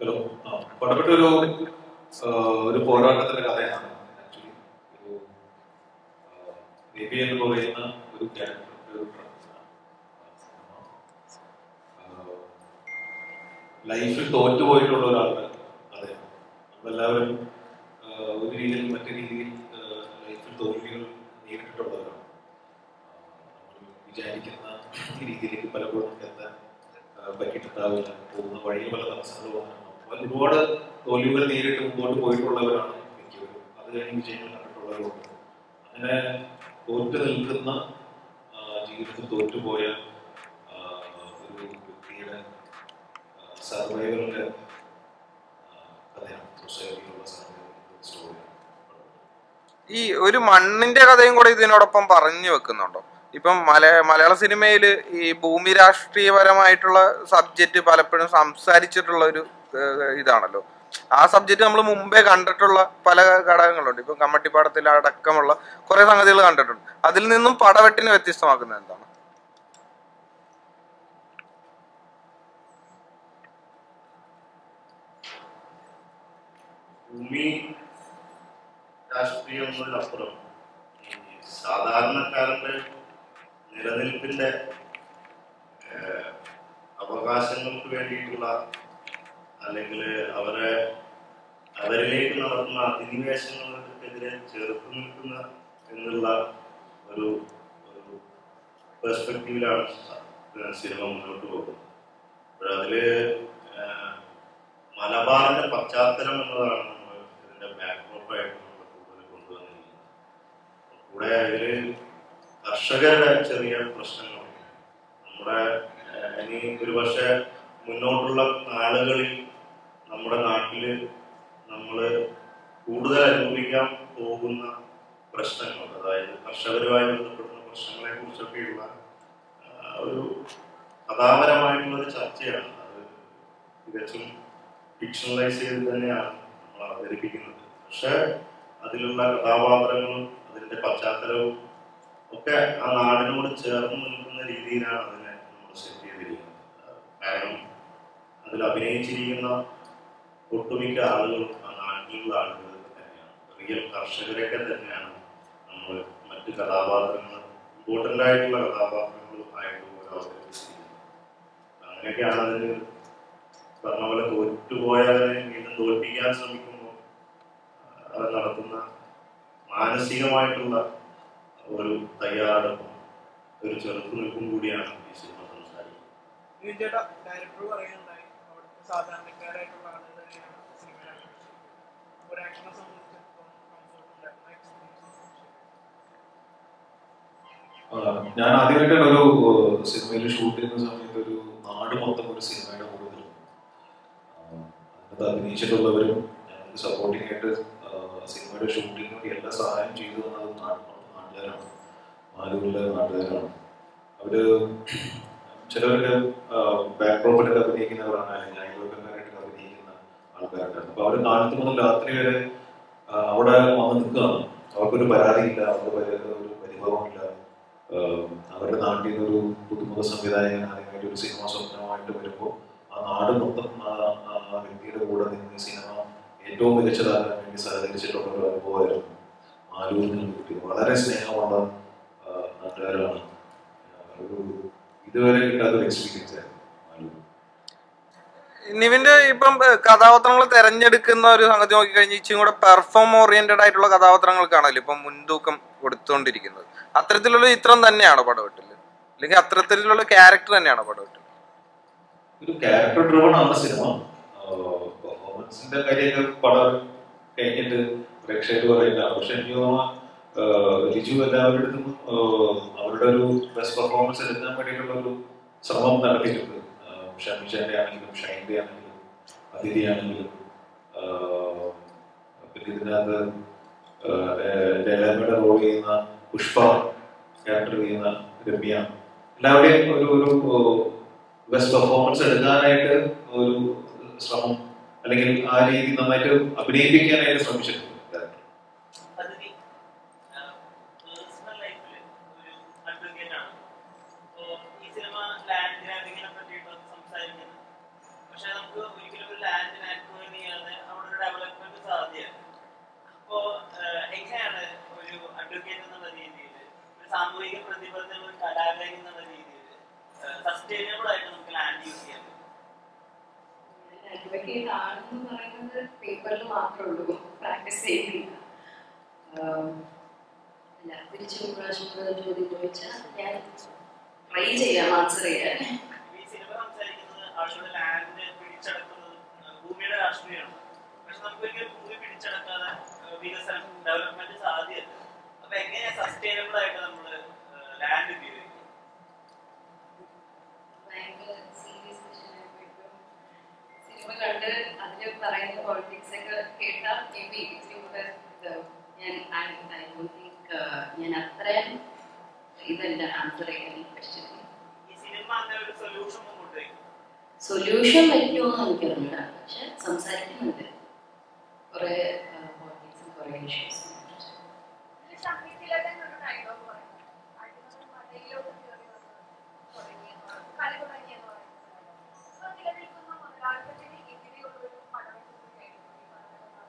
Hello ആ പടപ്പെട്ട ഒരു ആ, ഒരു പോരാട്ടത്തിന്റെ കഥയാണ് ആക്ച്വലി ഒരു ബേബി എന്ന് പറയുന്ന ഒരു ക്യാരക്ടറിന്റെ ഒരു ലൈഫിൽ തോറ്റുപോയിട്ടുള്ള ഒരാളുടെ കഥയാണ് നമ്മളെല്ലാവരും ആ, ഒരു രീതിയിൽ മറ്റു രീതിയിൽ ലൈഫിൽ തോൽവികൾ നേരിട്ടിട്ടുള്ളവരാണ് നമ്മൾ വിചാരിക്കുന്ന രീതിയിലേക്ക് പലപ്പോഴും നമുക്ക് എത്താൻ ആ, പറ്റിയിട്ടുണ്ടാവില്ല പോകുന്ന വഴിയിൽ പല തടസ്സങ്ങളും വന്നിട്ടുണ്ടാവും. അപ്പോൾ ഒരുപാട് തോൽവികൾ നേരിട്ട് മുമ്പോട്ട് പോയിട്ടുള്ളവരാണ് മിക്കവരും അത് കഴിഞ്ഞ് വിജയങ്ങൾ കണ്ടിട്ടുള്ളവരുണ്ട് അങ്ങനെ തോറ്റു നിൽക്കുന്ന ആ, ജീവിതത്തിൽ തോറ്റുപോയ ആ, ഒരു വ്യക്തിയുടെ സർവൈവറിന്റെ കഥയാണ് സൊസൈറ്റിയിലുള്ള സർവൈവറിന്റെ സ്റ്റോറിയാണ് ഈ ഒരു മണ്ണിന്റെ കഥയും കൂടെ ഇതിനോടൊപ്പം പറഞ്ഞു വെക്കുന്നുണ്ടോ ഇപ്പം മല മലയാള സിനിമയിൽ ഈ ഭൂമി രാഷ്ട്രീയപരമായിട്ടുള്ള സബ്ജക്റ്റ് പലപ്പോഴും സംസാരിച്ചിട്ടുള്ള ഒരു ഏഹ്, ഇതാണല്ലോ ആ സബ്ജക്റ്റ് നമ്മൾ മുമ്പേ കണ്ടിട്ടുള്ള പല ഘടകങ്ങളുണ്ട് ഇപ്പം കമ്മട്ടിപ്പാടത്തിൽ അടക്കമുള്ള കുറെ സംഗതികൾ കണ്ടിട്ടുണ്ട് അതിൽ നിന്നും പടവെട്ടിനെ വ്യത്യസ്തമാക്കുന്നത് എന്താണ് ഭൂമി രാഷ്ട്രീയം എന്നതിനപ്പുറം ഈ സാധാരണക്കാരന്റെ നിലനിൽപ്പിന്റെ ഏഹ്, അവകാശങ്ങൾക്ക് വേണ്ടിയിട്ടുള്ള അല്ലെങ്കിൽ അവരെ അവരിലേക്ക് നടത്തുന്ന അധിനിവേശങ്ങൾക്കെതിരെ ചെറുത്തു നിൽക്കുന്ന എന്നുള്ള ഒരു ഒരു പെർസ്പെക്റ്റീവിലാണ് സ- സിനിമ മുന്നോട്ട് പോകുന്നത് അപ്പോഴതില് ഏഹ്, മലബാറിന്റെ പശ്ചാത്തലം എന്നതാണ് നമ്മൾ ഇതിന്റെ ബാക്ക്ഡ്രോപ്പായിട്ട് നമ്മൾ കൂടുതൽ കൊണ്ടുവന്നിരിക്കുന്നത് കൂടെ അതില് കർഷകരുടെ ചെറിയ പ്രശ്നങ്ങളുണ്ട് നമ്മുടെ ഏഹ്, ഇനി ഒരുപക്ഷെ മുന്നോട്ടുള്ള നാളുകളിൽ നമ്മുടെ നാട്ടില് നമ്മൾ കൂടുതൽ അനുഭവിക്കാൻ പോകുന്ന പ്രശ്നങ്ങൾ അതായത് കർഷകരുമായി ബന്ധപ്പെടുന്ന പ്രശ്നങ്ങളെ കുറിച്ചൊക്കെയുള്ള ആഹ്, ഒരു കഥാപരമായിട്ടുള്ള ഒരു ചർച്ചയാണ് അത് തികച്ചും ഫിക്ഷണലൈസ് ചെയ്ത് തന്നെയാണ് നമ്മൾ അവതരിപ്പിക്കുന്നത് പക്ഷെ അതിലുള്ള കഥാപാത്രങ്ങളും അതിന്റെ പശ്ചാത്തലവും ഒക്കെ ആ നാടിനോട് ചേർന്ന് നിൽക്കുന്ന രീതിയിലാണ് അതിനെ നമ്മൾ സെറ്റ് ചെയ്തിരിക്കുന്നത് കാരണം അതിൽ അഭിനയിച്ചിരിക്കുന്ന ഒട്ടുമിക്ക ആളുകളും ആ നാട്ടിലുള്ള ആളുകൾ തന്നെയാണ് റിയൽ കർഷകരൊക്കെ തന്നെയാണ് നമ്മൾ മറ്റ് കഥാപാത്രങ്ങൾ ഇമ്പോർട്ടൻ്റ് ആയിട്ടുള്ള കഥാപാത്രങ്ങളുമായിട്ട് പോലെ അവതരിപ്പിച്ചിരിക്കുന്നത് അങ്ങനെയൊക്കെയാണ് അതിന് പറഞ്ഞ പോലെ തോറ്റുപോയവരെ വീണ്ടും തോൽപ്പിക്കാൻ ശ്രമിക്കുമ്പോൾ അവർ നടത്തുന്ന മാനസികമായിട്ടുള്ള ഒരു തയ്യാറെടുപ്പും ഒരു ചെറുത്തുനിൽപ്പും കൂടിയാണ് ഈ സിനിമ സംസാരിക്കുന്നത് ഈ ചേട്ടാ ഡയറക്ടർ പറയുന്നുണ്ടായി അവിടുത്തെ സാധാരണക്കാരായിട്ടുള്ള ആളുകൾ തന്നെയാണ് സിനിമയിൽ അഭിനയിച്ചത് ഒരു ആക്ടറിനെ സംബന്ധിച്ചിടത്തോളം കംഫർട്ടില്ല എക്സ്പീരിയൻസ് ആ, ഞാൻ ആദ്യമായിട്ടാണ് ഒരു സിനിമയിൽ ഷൂട്ട് ചെയ്യുന്ന സമയത്ത് ഒരു നാട് മൊത്തം ഒരു സിനിമയുടെ കൂടുതൽ അതിനകത്ത് അഭിനയിച്ചിട്ടുള്ളവരും ഞങ്ങൾക്ക് സപ്പോർട്ടിംഗ് ആയിട്ട് ആ, സിനിമയുടെ ഷൂട്ടിങ്ങിന് വേണ്ടി എല്ലാ സഹായം ചെയ്തു തന്നത് നാട് നാട്ടുകാരാണ് മാലൂരിലെ നാട്ടുകാരാണ് അവര് ചിലവരൊക്കെ ബാക്ക്ഡ്രോപ്പിലൊക്കെ അഭിനയിക്കുന്നവരാണ് അല്ലെങ്കിൽ അയൽവക്കക്കാരായിട്ട് അഭിനയിക്കുന്ന ആൾക്കാരുണ്ടായിരുന്നു അപ്പൊ അവര് കാലത്ത് മുതൽ രാത്രി വരെ ആ, അവിടെ വന്ന് നിൽക്കുകയാണ് അവർക്കൊരു പരാതിയില്ല അവർക്ക് പരി- ഒരു പരിഭവമില്ല ആഹ് അവരുടെ നാട്ടിൽ നിന്ന് ഒരു പുതുമുഖ സംവിധായകൻ അല്ലെങ്കിൽ ഒരു സിനിമ സ്വപ്നമായിട്ട് വരുമ്പോൾ ആ നാട് മൊത്തം ആ ആ വ്യക്തിയുടെ കൂടെ നിന്ന് ഈ സിനിമ ഏറ്റവും മികച്ചതാക്കാൻ വേണ്ടി സഹകരിച്ചിട്ടുള്ള ഒരു അനുഭവമായിരുന്നു മാലൂരിൽ നിന്ന് കിട്ടിയത് വളരെ സ്നേഹമുള്ള ആഹ് നാട്ടുകാരാണ് ആഹ് ഒരു ഇതുവരെ കിട്ടാത്തൊരു എക്സ്പീരിയൻസ് ആയിരുന്നു മാലൂർ നിവിന്റെ ഇപ്പം ഏഹ്, കഥാപാത്രങ്ങൾ തെരഞ്ഞെടുക്കുന്ന ഒരു സംഗതി നോക്കിക്കഴിഞ്ഞാൽ ഇച്ചിരി കൂടെ പെർഫോം ഓറിയന്റഡ് ആയിട്ടുള്ള കഥാപാത്രങ്ങൾക്കാണല്ലോ ഇപ്പം മുൻതൂക്കം കൊടുത്തുകൊണ്ടിരിക്കുന്നത് അത്തരത്തിലുള്ള ചിത്രം തന്നെയാണോ പടവെട്ടില് അല്ലെങ്കിൽ അത്തരത്തിലുള്ള ക്യാരക്ടർ തന്നെയാണോ പടവെട്ടിൽ ഒരു ക്യാരക്ടർ ഡ്രിവൺ ആണ് സിനിമ പെർഫോമൻസിന്റെ കാര്യമൊക്കെ പടം കഴിഞ്ഞിട്ട് പ്രേക്ഷകർ പറയുന്നതാണ് പക്ഷെ എനിക്ക് തോന്നുന്നു ആഹ് ലിജു എല്ലാവരുടെ അടുത്തും ആഹ് അവരുടെ ഒരു ബെസ്റ്റ് പെർഫോമൻസ് എടുക്കാൻ വേണ്ടിയിട്ടുള്ള ഒരു ശ്രമം നടത്തിയിട്ടുണ്ട് ആഹ് ഷമിഷന്റെ ആണെങ്കിലും ഷൈൻ്റെ ആണെങ്കിലും അതിഥി ആണെങ്കിലും ആഹ് പിന്നെ ഇതിനകത്ത് ജയലളിതയുടെ റോൾ ചെയ്യുന്ന പുഷ്പ ക്യാരക്ടർ ചെയ്യുന്ന രമ്യ എല്ലാവരുടെയും ഒരു ഒരു ബെസ്റ്റ് പെർഫോമൻസ് എടുക്കാനായിട്ട് ഒരു ശ്രമം അല്ലെങ്കിൽ ആ രീതി നന്നായിട്ട് അഭിനയിപ്പിക്കാനായിട്ട് ശ്രമിച്ചിട്ടുണ്ട് അതിന് പേഴ്സണൽ ലൈഫിൽ ഒരു അഡ്വക്കേറ്റ് ആണ് അപ്പോൾ ഈ സിനിമ ലാൻഡ് ഗ്രാബിങ്ങിനെ പറ്റിയിട്ട് സംസാരിക്കുന്നത് പക്ഷെ നമുക്ക് ഒരിക്കലും ഒരു ലാൻഡിനെ സാമൂഹിക പ്രതിബദ്ധതയുള്ള ഒരു കലാകാരി എന്നുള്ള രീതിയിൽ സസ്റ്റൈനബിൾ ആയിട്ട് നമുക്ക് ലാൻഡ് യൂസ് ചെയ്യാൻ പറ്റും അഡ്വക്കേറ്റ് ആണെന്ന് പറയുന്നത് പേപ്പറിൽ മാത്രമേ ഉള്ളൂ പ്രാക്ടീസ് ചെയ്യുന്നില്ല ആം, അല്ല തിരിച്ചു പ്രാവശ്യം കൂടെ ചോദ്യം ചോദിച്ചാൽ ഞാൻ ട്രൈ ചെയ്യാം ആൻസർ ചെയ്യാൻ ഈ സിനിമ സംസാരിക്കുന്നത് ആളുകളുടെ ലാൻഡ് പിടിച്ചടക്കുന്നത് ആ, ഭൂമിയുടെ രാഷ്ട്രീയമാണ് പക്ഷെ നമുക്ക് ഒരിക്കലും ഭൂമി പിടിച്ചടക്കാതെ ആ, വികസനം ഡെവലപ്മെന്റ് സാധ്യത അപ്പൊ എങ്ങനെയാ സസ്റ്റൈനബിൾ ആയിട്ട് നമ്മൾ ലാൻഡ് ഉപയോഗിക്കും ഭയങ്കര സീരിയസ് സിനിമ കണ്ട് അതിൽ പറയുന്ന പോളിറ്റിക്സ് ഒക്കെ കേട്ടാൽ മേ ബി ഇച്ചിരി കൂടെ ഇത് ഞാൻ ഐ ഐ ഡോണ്ട് തിങ്ക് ഞാൻ അത്രയും ഇതല്ല ആൻസർ ചെയ്യാൻ ഈ ക്വസ്റ്റ്യൻ ഈ സിനിമ അങ്ങനെ ഒരു സൊല്യൂഷൻ മുമ്പോട്ട് വയ്ക്കും സൊല്യൂഷൻ പറ്റുമോ എന്ന് എനിക്കറിയില്ല പക്ഷെ സംസാരിക്കുന്നുണ്ട് കുറെ പോളിറ്റിക്സും കുറെ ഇഷ്യൂസും സംഗീതത്തിലൊക്കെ ഒരു ഡയലോഗ് പറയും അടിമകൾ മടയിലോട്ട് കയറി വന്ന് തുടങ്ങിയെന്ന് പറയും കളി തുടങ്ങിയെന്ന് പറയുന്നത് ഇപ്പൊ നിലനിൽക്കുന്ന മുതലാളിത്തത്തിന് എതിരെയുള്ള ഒരു പഠനം കൂടിയായിരുന്നു ഈ പഠനം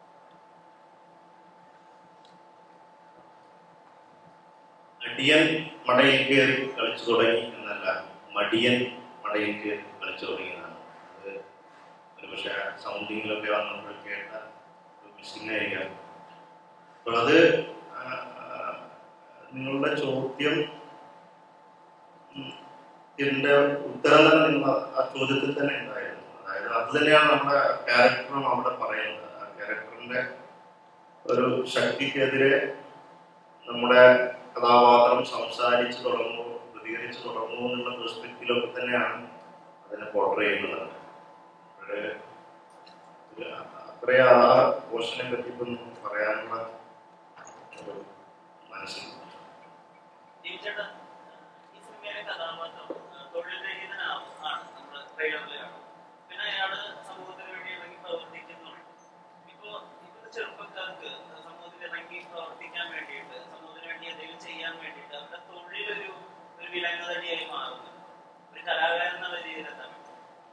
അടിയൻ മടയിൽ കയറി കളിച്ചു തുടങ്ങി എന്നല്ല മടിയൻ മടയിൽ കയറി കളിച്ചു തുടങ്ങിയതാണ് അത് ഒരു പക്ഷേ സൗണ്ടിങ്ങിലൊക്കെ വന്നപ്പോൾ കേട്ട ഒരു മിസ്സിംഗ് ആയിരിക്കാം അപ്പോൾ അത് ആ, ആ, നിങ്ങളുടെ ചോദ്യം ഉം, ഇതിന്റെ ഉത്തരം തന്നെ നിങ്ങൾ ആ ചോദ്യത്തിൽ തന്നെ ഉണ്ടായിരുന്നു അതായത് അത് തന്നെയാണ് നമ്മുടെ ക്യാരക്ടറും അവിടെ പറയുന്നത് ആ ക്യാരക്ടറിന്റെ ഒരു ശക്തിക്കെതിരെ നമ്മുടെ കഥാപാത്രം സംസാരിച്ചു തുടങ്ങുമോ പ്രതികരിച്ചു തുടങ്ങുമോ എന്നുള്ള പെർസ്പെക്റ്റീവിലൊക്കെ തന്നെയാണ് അതിനെ പോർട്രേ ചെയ്യുന്നത് അപ്പോഴ് ഒരു അത്രയും ആ പോർഷനെ പറ്റി ഇപ്പം പറയാനുള്ള ഒരു മനസ്സിൽ ടീച്ചറുടെ ഈ സിനിമയിലെ കഥാപാത്രം ആ, തൊഴിൽ രഹിതനാണ് ആണ് നമ്മൾ ട്രെയിലറിൽ കാണും പിന്നെ അയാള് സമൂഹത്തിന് വേണ്ടി ഇറങ്ങി പ്രവർത്തിക്കുന്നുണ്ട് ഇപ്പോ ഇപ്പോഴത്തെ ചെറുപ്പക്കാർക്ക് സമൂഹത്തിൽ ഇറങ്ങി പ്രവർത്തിക്കാൻ വേണ്ടിയിട്ട് സമൂഹത്തിന് വേണ്ടി എന്തെങ്കിലും ചെയ്യാൻ വേണ്ടിയിട്ട് അവരുടെ തൊഴിലൊരു ഒരു വിലങ്ങതടിയായി മാറുന്നു ഒരു കലാകാരൻ എന്നുള്ള രീതിയിൽ എത്താൻ പറ്റും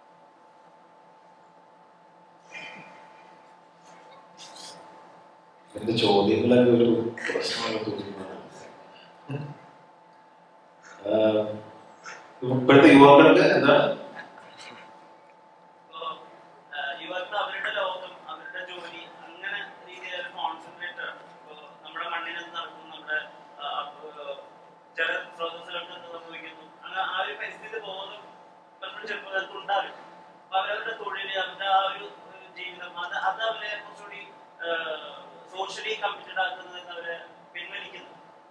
എന്റെ ചോദ്യങ്ങളൊക്കെ ഒരു പ്രശ്നമായി തോന്നുന്നതാണ് ആഹ് ഇപ്പോഴത്തെ യുവാക്കൾക്ക് എന്താ ഇപ്പോ ആ, ഇവർക്ക് അവരുടെ ലോകം അവരുടെ ജോലി അങ്ങനെ രീതിയിൽ കോൺസെൻട്രേറ്റ് ആണ് ഇപ്പോ നമ്മുടെ മണ്ണിൽ എന്ത് നടക്കും നമ്മുടെ ആ, ആ, ജല സ്രോതസ്സുകൾക്ക് എന്ത് സംഭവിക്കുന്നു അങ്ങനെ ആ ഒരു പരിസ്ഥിതി ബോധം പലപ്പോഴും ചെറുപ്പക്കാർക്ക് ഉണ്ടാവില്ല അപ്പൊ അവരവരുടെ തൊഴില് അവരുടെ ആ ഒരു ഒരു ജീവിതം അത് അത് അവരെ കുറച്ചുകൂടി സോഷ്യലി കമ്മിറ്റഡ് ആക്കുന്നതിന് അവരെ പിൻവലിക്കുന്നു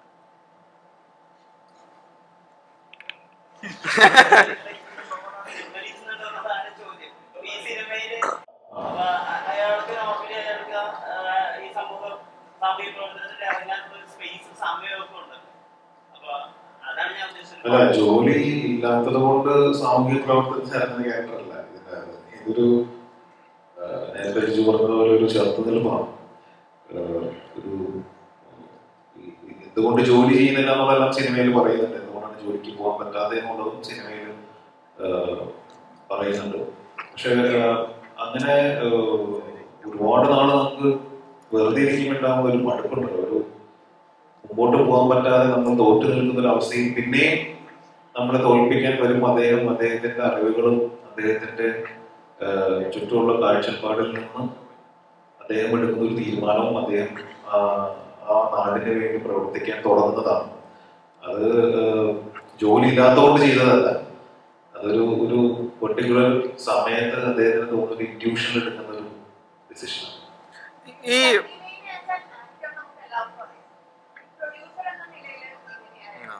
പിൻവലിക്കുന്നുണ്ടോ എന്നതാണ് ചോദ്യം ഈ സിനിമയില് അപ്പൊ അ- അയാൾക്ക് നോർമലി അയാൾക്ക് ആ, ഈ സമൂഹം സാമൂഹിക പ്രവർത്തനത്തിൽ ഇറങ്ങാനുള്ള ഒരു സ്പേസ് സമയമൊക്കെ ഉണ്ട് അപ്പൊ അതാണ് ഞാൻ അല്ല ഉദ്ദേശിച്ചത് ജോലി ഇല്ലാത്തത് കൊണ്ട് സാമൂഹിക പ്രവർത്തനത്തിൽ ഇറങ്ങുന്ന ക്യാരക്ടറല്ല ഇതിന്റെ ഇതൊരു ആഹ് നേരത്തെ രിജു പറഞ്ഞ പോലെ ഒരു ചേർത്ത് നിൽപ്പാണ് ആഹ് ഒരു ഈ- ഈ എന്തുകൊണ്ട് ജോലി ചെയ്യുന്നില്ല എന്നുള്ളതെല്ലാം സിനിമയിൽ പറയുന്നുണ്ട് എന്തുകൊണ്ടാണ് ജോലിക്ക് പോകാൻ പറ്റാതെ എന്നുള്ളതും സിനിമയിൽ ആഹ് പറയുന്നുണ്ട് പക്ഷെ ആഹ് അങ്ങനെ ആഹ് ഒരുപാട് നാള് നമുക്ക് വെറുതെ ഇരിക്കുമ്പോണ്ടാകുന്ന ഒരു മടുപ്പുണ്ടല്ലോ ഒരു മുമ്പോട്ട് പോകാൻ പറ്റാതെ നമ്മൾ തോറ്റു നിൽക്കുന്ന ഒരു അവസ്ഥയിൽ പിന്നെയും നമ്മളെ തോൽപ്പിക്കാൻ വരും അദ്ദേഹം അദ്ദേഹത്തിന്റെ അറിവുകളും അദ്ദേഹത്തിന്റെ ആഹ് ചുറ്റുമുള്ള കാഴ്ചപ്പാടിൽ നിന്ന് അദ്ദേഹം എടുക്കുന്ന ഒരു തീരുമാനവും അദ്ദേഹം ആ ആ നാടിന് വേണ്ടി പ്രവർത്തിക്കാൻ തുടങ്ങുന്നതാണ് അത് ആഹ് ജോലി ഇല്ലാത്തതുകൊണ്ട് ചെയ്തതല്ല അതൊരു ഒരു പെർട്ടിക്കുലർ സമയത്ത് അദ്ദേഹത്തിന് തോന്നുന്ന ഒരു ഇൻറ്റ്യൂഷൻ എടുക്കുന്ന ഒരു ഡിസിഷൻ ഈ ആക്ടർ നമുക്ക് എല്ലാവർക്കും അറിയാം പ്രൊഡ്യൂസർ എന്ന നിലയിൽ എങ്ങനെയായിരുന്നു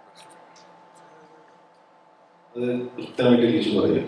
അത് കൃത്യമായിട്ട് തിരിച്ചു പറയും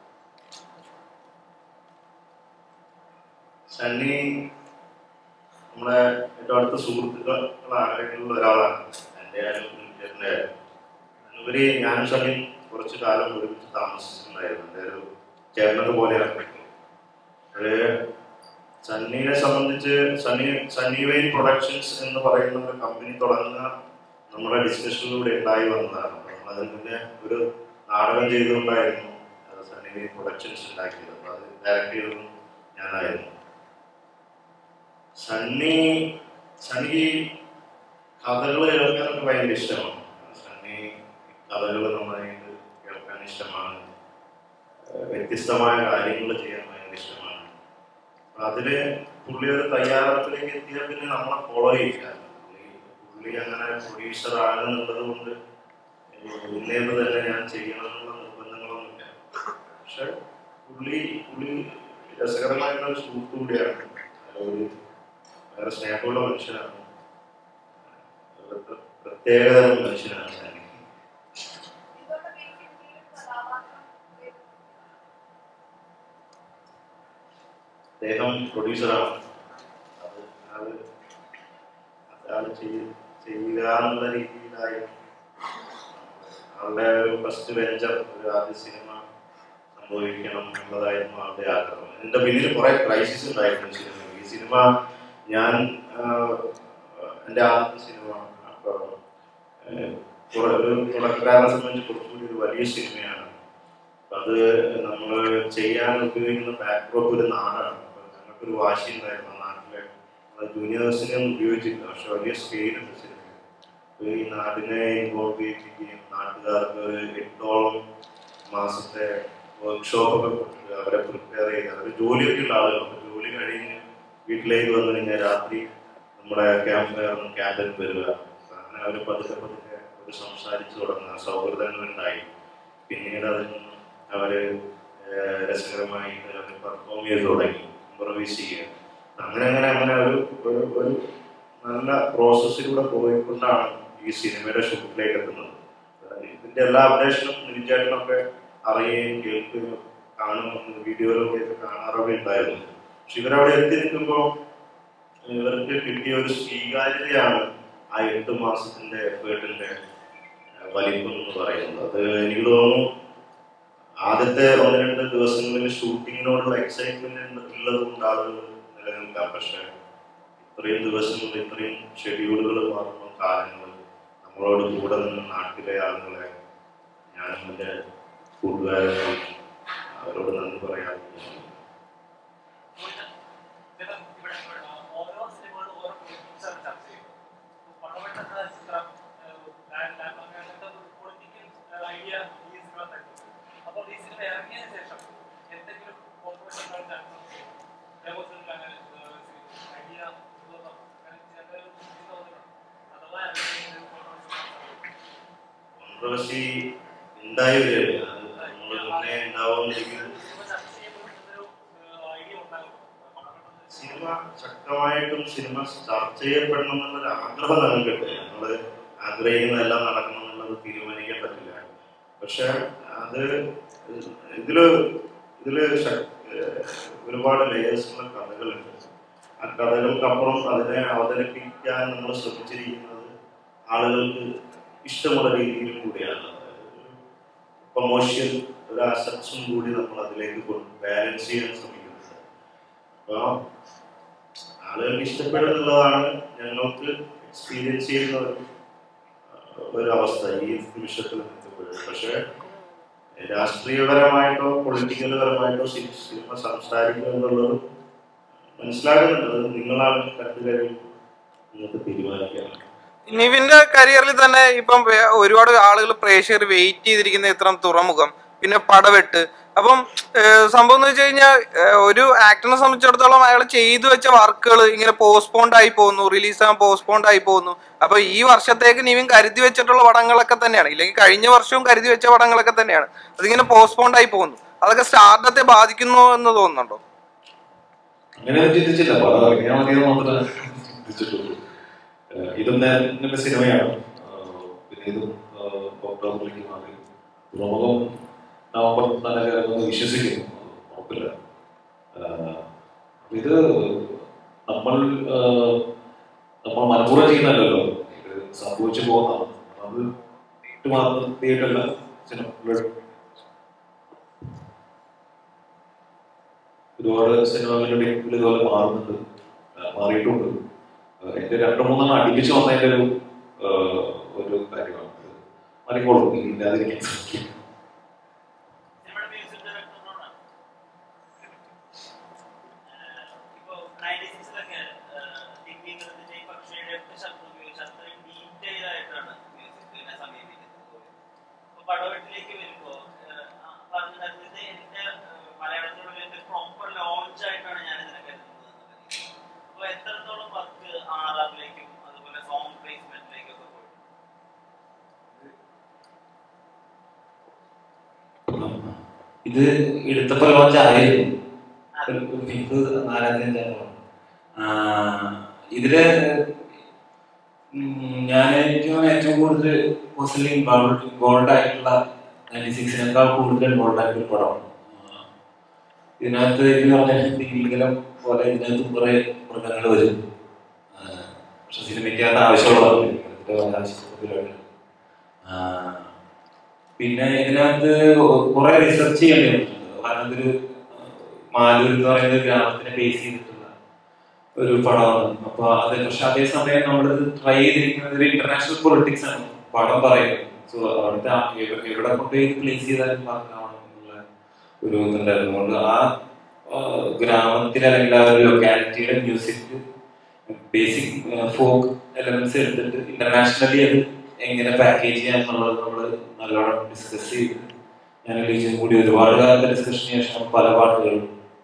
സണ്ണി നമ്മുടെ ഏറ്റവും അടുത്ത സുഹൃത്തുക്കളായിട്ടുള്ള ഒരാളാണ് എൻ്റെ ആയാലും എൻ്റെ ആയാലും ഉപരി ഞാനും സണ്ണി കുറച്ച് കാലം ഒരുമിച്ച് താമസിച്ചിട്ടുണ്ടായിരുന്നു എൻ്റെ ഒരു ചേട്ടനൊക്കെ പോലെയാണ് ഒരു സണ്ണിനെ സംബന്ധിച്ച് സണ്ണി സണ്ണി വെയിൻ പ്രൊഡക്ഷൻസ് എന്ന് പറയുന്ന ഒരു കമ്പനി തുടങ്ങുക നമ്മുടെ ഡിസ്കഷനിലൂടെ ഉണ്ടായി വന്നതാണ് അപ്പോൾ നമ്മളതിൽ മുന്നേ ഒരു നാടകം ചെയ്തുകൊണ്ടായിരുന്നു അത് സണ്ണി വെയിൻ പ്രൊഡക്ഷൻസ് ഉണ്ടാക്കിയത് അപ്പോൾ അത് ഡയറക്റ്റ് ചെയ്തതും ഞാനായിരുന്നു സണ്ണി സണ്ണി കഥകൾ കേൾക്കാനൊക്കെ ഭയങ്കര ഇഷ്ടമാണ് സണ്ണി കഥകൾ നന്നായിട്ട് കേൾക്കാൻ ഇഷ്ടമാണ് ഏഹ് വ്യത്യസ്തമായ കാര്യങ്ങൾ ചെയ്യാൻ ഭയങ്കര ഇഷ്ടമാണ് അപ്പൊ അതില് പുള്ളി ഒരു തയ്യാറെടുപ്പിലേക്ക് എത്തിയാൽ പിന്നെ നമ്മളെ ഫോളോ ചെയ്യില്ല പുള്ളി പുള്ളി അങ്ങനെ പ്രൊഡ്യൂസർ ആണെന്നുള്ളത് കൊണ്ട് ഇന്നേത് തന്നെ ഞാൻ ചെയ്യണം എന്നുള്ള നിർബന്ധങ്ങളൊന്നുമില്ല പക്ഷെ പുള്ളി പുള്ളി രസകരമായിട്ടുള്ള ഒരു സുഹൃത്തു കൂടിയാണ് അതൊരു വേറെ സ്നേഹമുള്ള മനുഷ്യനാണ് ഒരു പ്രത്യേകത മനുഷ്യനാണ് ഞാൻ ഇതുകൊണ്ട് എനിക്ക് എന്തെങ്കിലും കഥാപാത്രം വരുന്നു അദ്ദേഹം പ്രൊഡ്യൂസറാണ് അത് അത് അയാൾ ചെയ്യുക എന്നുള്ള രീതിയിലായി ആളുടെ ഒരു ഫസ്റ്റ് വെഞ്ചർ ഒരു ആദ്യ സിനിമ സംഭവിക്കണം എന്നുള്ളതായിരുന്നു ആളുടെ ആഗ്രഹം എന്റെ പിന്നിൽ കുറെ ക്രൈസിസ് ഉണ്ടായിരുന്നു സിനിമ ഈ സിനിമ ഞാൻ ആഹ്, എന്റെ ആദ്യത്തെ സിനിമ അപ്പൊ ഏഹ്, കുറെ- ഒരു തുടക്കക്കാരനെ സംബന്ധിച്ച് കുറച്ചുകൂടി ഒരു വലിയ സിനിമയാണ് അപ്പൊ അത് നമ്മൾ ചെയ്യാൻ ഉപയോഗിക്കുന്ന ബാക്ക്ഡ്രോപ്പ് ഒരു നാടാണ് അപ്പൊ ഞങ്ങൾക്കൊരു വാശി ഉണ്ടായിരുന്നു ആ നാട്ടിലെ ജൂനിയേഴ്സിനെ ഒന്നും ഉപയോഗിച്ചില്ല പക്ഷെ വലിയ സ്കെയിലുണ്ട് സിനിമ അപ്പൊ ഈ നാടിനെ ഇൻവോൾവ് ചെയ്യിപ്പിക്കുകയും നാട്ടുകാർക്ക് ഒരു എട്ടോളം മാസത്തെ വർക്ക്ഷോപ്പ് ഒക്കെ കൊടുത്ത് അവരെ പ്രിപ്പയർ ചെയ്ത് അവർ ജോലിയൊക്കെ ഉള്ള ആളുകളാണ് അപ്പൊ ജോലി കഴിഞ്ഞ് വീട്ടിലേക്ക് വന്നു കഴിഞ്ഞാൽ രാത്രി നമ്മുടെ ക്യാമ്പ് ഫയറിനും ക്യാമ്പിൽ വരിക അപ്പൊ അങ്ങനെ അവർ പതുക്കെ പതുക്കെ ഒരു സംസാരിച്ചു തുടങ്ങുക സൗഹൃദങ്ങൾ ഉണ്ടായി പിന്നീട് അതിൽ നിന്നും അവര് ഏഹ് രസകരമായിട്ട് അവർ പെർഫോം ചെയ്ത് തുടങ്ങി ഇംപ്രവൈസ് ചെയ്യുക അങ്ങനെ അങ്ങനെ അങ്ങനെ ഒരു ഒരു ഒരു നല്ല പ്രോസസ്സിലൂടെ പോയിക്കൊണ്ടാണ് ഈ സിനിമയുടെ ഷൂട്ടിലേക്ക് എത്തുന്നത് അതായത് ഇതിന്റെ എല്ലാ അപ്ഡേഷനും നിരിച്ചേട്ടനൊക്കെ അറിയുകയും കേൾക്കുകയും കാണുകയും വീഡിയോയിലൊക്കെ ഒക്കെ കാണാറൊക്കെ ഉണ്ടായിരുന്നു പക്ഷെ ഇവരവിടെ എത്തി നിൽക്കുമ്പോൾ ഇവർക്ക് കിട്ടിയ ഒരു സ്വീകാര്യതയാണ് ആ എട്ട് മാസത്തിന്റെ എഫേർട്ടിന്റെ വലിപ്പം എന്ന് പറയുന്നത് അത് എനിക്ക് തോന്നുന്നു ആദ്യത്തെ ഒന്ന് രണ്ട് ദിവസങ്ങളിൽ ഷൂട്ടിങ്ങിനോടുള്ള എക്സൈറ്റ്മെന്റ് ഉള്ളത് കൊണ്ട് ആളുകൾ നിലനിൽക്കാം പക്ഷെ ഇത്രയും ദിവസങ്ങൾ ഇത്രയും ഷെഡ്യൂളുകൾ മാറുന്ന കാലങ്ങൾ നമ്മളോട് കൂടെ നിന്ന് നാട്ടിലെ ആളുകളെ ഞാനും എൻ്റെ കൂട്ടുകാരെ അവരോട് നന്ദി പറയാൻ ചേട്ടാ, ഇവിടെ ഇവിടെ ഓരോ സിനിമകളും ഓരോ politics ആണ് ചർച്ച ചെയ്യുന്നത്. ഇപ്പൊ പടവെട്ട എന്ന ചിത്രം, ഏഹ്, ലാ- ലാ- അങ്ങനത്തെ ഒരു political, ഏഹ്, idea ഈ സിനിമ തരുന്നു. അപ്പോൾ ഈ സിനിമ ഇറങ്ങിയതിന് ശേഷം എന്തെങ്കിലും compromise ഉണ്ടാവാൻ chance ഉണ്ടോ? ദേവസ്വത്തിൽ അങ്ങനെ, ഏഹ്, idea ഉള്ളതോ? അങ്ങനെ ചില ഒരു ഇത് തോന്നുന്നുണ്ടോ? അഥവാ എന്തെങ്കിലും compromise ഉണ്ടാവാൻ കോൺട്രവേഴ്സി ഉണ്ടായി വരികയാണ് അത് നമ്മൾ മുന്നേ ഉണ്ടാവുമെന്നിരിക്കുന്നത് സിനിമ ചർച്ച ചെയ്യുമ്പോൾ എന്തൊരു, ഏഹ്, idea ഉണ്ടാകും. പടവെട്ടം എന്ന് സിനിമ ശക്തമായിട്ടും സിനിമ ചർച്ച ചെയ്യപ്പെടണം എന്നുള്ളൊരു ആഗ്രഹം നമുക്കുണ്ട് നമ്മള് ആഗ്രഹിക്കുന്നതെല്ലാം നടക്കണം എന്നുള്ളത് തീരുമാനിക്കാൻ പറ്റില്ല പക്ഷെ അത് ഇതില് ഇതില് ശക്- ഏഹ് ഒരുപാട് ലേയേഴ്സുള്ള കഥകളുണ്ട് ആ കഥകൾക്കപ്പുറം അതിനെ അവതരിപ്പിക്കാൻ നമ്മൾ ശ്രമിച്ചിരിക്കുന്നത് ആളുകൾക്ക് ഇഷ്ടമുള്ള രീതിയിൽ കൂടിയാണ് കൊമേഴ്ഷ്യൽ ഒരു അസറ്റ്സും കൂടി നമ്മൾ അതിലേക്ക് ബാലൻസ് ചെയ്യാൻ ശ്രമിക്കുന്നത് അപ്പൊ ആളുകൾക്ക് ഇഷ്ടപ്പെടുന്നുള്ളതാണ് ഞങ്ങൾക്ക് എക്സ്പീരിയൻസ് ചെയ്യുന്ന ഒരു ഒരു അവസ്ഥ ഈ നിമിഷത്തിൽ നിൽക്കുമ്പോഴും പക്ഷെ രാഷ്ട്രീയപരമായിട്ടോ പൊളിറ്റിക്കൽ പരമായിട്ടോ സി- സിനിമ സംസാരിക്കുക എന്നുള്ളത് മനസ്സിലാകുന്നുണ്ട് അത് നിങ്ങളാണ് കണ്ടു കഴിയുമ്പോൾ നിങ്ങൾക്ക് തീരുമാനിക്കാം നിവിന്റെ കരിയറിൽ തന്നെ ഇപ്പം വേ- ഒരുപാട് ആളുകൾ പ്രേക്ഷകർ വെയിറ്റ് ചെയ്തിരിക്കുന്ന ഇത്രം തുറമുഖം പിന്നെ പടവെട്ട് അപ്പം ഏഹ്, സംഭവം എന്ന് വെച്ച് കഴിഞ്ഞാൽ ഒരു ആക്ടറിനെ സംബന്ധിച്ചിടത്തോളം അയാൾ ചെയ്തു വെച്ച വർക്കുകൾ ഇങ്ങനെ പോസ്റ്റ്പോണ്ട് ആയി പോകുന്നു റിലീസ് ആകാൻ പോസ്റ്റ്പോണ്ട് ആയി പോകുന്നു അപ്പൊ ഈ വർഷത്തേക്ക് നിവിൻ കരുതി വെച്ചിട്ടുള്ള പടങ്ങളൊക്കെ തന്നെയാണ് ഇല്ലെങ്കിൽ കഴിഞ്ഞ വർഷവും കരുതി വെച്ച പടങ്ങളൊക്കെ തന്നെയാണ് അതിങ്ങനെ പോസ്റ്റ്പോണ്ട് ആയി പോകുന്നു അതൊക്കെ സ്റ്റാർഡത്തെ ബാധിക്കുന്നു എന്ന് തോന്നുന്നുണ്ടോ അങ്ങനെ ചിന്തിച്ചില്ല പടം ഇറങ്ങിയാൽ മതി എന്ന് മാത്രമേ ചിന്തിച്ചിട്ടുള്ളൂ ഏഹ് ഇതും ഞാൻ ഇങ്ങനെ സിനിമയാണ് ആഹ് പിന്നെ ഇതും ആഹ് ഒക്ടോബറിലേക്ക് മാറി തുറമുഖം നവംബർ തന്നെ കയറുമെന്ന് വിശ്വസിക്കുന്നു ഉറപ്പില്ല ആഹ് അപ്പൊ ഇത് നമ്മൾ ആഹ് നമ്മൾ മനഃപൂർവ്വം ചെയ്യുന്നതല്ലല്ലോ ഇത് സംഭവിച്ചു പോകുന്നതാണ് അത് നേരിട്ട് മാറിയിട്ടല്ല സിനിമ ഒരുപാട് സിനിമകളുടെ ഇതുപോലെ മാറുന്നുണ്ട് ആ, മാറിയിട്ടുണ്ട് ആ, എന്റെ രണ്ടു മൂന്നെണ്ണം അടുപ്പിച്ച് വന്നതിന്റെ ഒരു ആ, ഒരു കാര്യമാണ് ഇത് മാറിക്കോളും ഇനി ഇല്ലാതിരിക്കാൻ സാധിക്കും സിനിമയുടെ മ്യൂസിക് ഡയറക്ടറിനോടാണ് ഇപ്പോ നയൻറ്റി സിക്സിലൊക്കെ ടിഗ്രി പക്ഷിയുടെ ഒക്കെ ശബ്ദം ഉപയോഗിച്ച് അത്രയും പ്രോപ്പർ ലോഞ്ച് ആയിട്ടാണ് ഞാൻ ഇതിനെ കരുതുന്നത് അപ്പൊ എത്രത്തോളം വർക്ക് ആർ ആറിലേക്കും അതുപോലെ സോങ് പ്ലേസ്മെന്റിലേക്കും ഒക്കെ പോയി ഇത് എടുത്തപ്പോ ലോഞ്ച് ആയിരുന്നു ഫിഫ് നാലാം തീയതി ഇതില് ഉം, ഞാൻ എനിക്ക് തോന്നുന്നു ഏറ്റവും കൂടുതൽ പേഴ്സണലി ഇൻവോൾവ് ഇൻവോൾവ് ആയിട്ടുള്ള നയൻറ്റി സിക്സിനേക്കാൾ കൂടുതൽ ഇൻവോൾവ് ആയിട്ടുള്ള പടമാണ് ആ, ഇതിനകത്ത് എന്ന് പറഞ്ഞാൽ തിമിംഗലം പോലെ ഇതിനകത്ത് കുറെ മൃഗങ്ങൾ വരും ആ, പക്ഷെ സിനിമയ്ക്കകത്ത് ആവശ്യമുള്ളതാണ് ഇങ്ങനത്തെ പല ആവശ്യമുള്ള പരിപാടികൾ. ആ, പിന്നെ ഇതിനകത്ത് കുറെ റിസർച്ച് ചെയ്യേണ്ടി വന്നിട്ടുണ്ട് കാരണം ഇതൊരു മാലൂർ എന്ന് പറയുന്ന ഒരു ഗ്രാമത്തിനെ ബേസ് ചെയ്തിട്ടുള്ള ഒരു പടമാണ് അപ്പൊ അത് പക്ഷെ അതേസമയം നമ്മൾ ട്രൈ ചെയ്തിരിക്കുന്നത് ഒരു ഇന്റർനാഷണൽ പൊളിറ്റിക്സ് ആണ് പടം പറയുന്നത് സോ അവിടുത്തെ ആ എവ- എവിടെ കൊണ്ടുപോയി പ്ലേസ് ചെയ്താലും പാർക്കാവണം എന്നുള്ള ഒരു ഇതുണ്ടായിരുന്നു അതുകൊണ്ട് ആ ആ, ഗ്രാമത്തിലെ അല്ലെങ്കിൽ ആ ഒരു ലൊക്കാലിറ്റിയുടെ മ്യൂസിക് ബേസിക് ഫോക്ക് എലമെന്റ്സ് എടുത്തിട്ട് ഇന്റർനാഷണലി അത് എങ്ങനെ പാക്കേജ് ചെയ്യാന്നുള്ളത് നമ്മൾ നല്ലോണം ഡിസ്കസ് ചെയ്ത് ഞാൻ ലിജും കൂടി ഒരുപാട് കാലത്തെ ഡിസ്കഷന് ശേഷം പല പാട്ടുകളും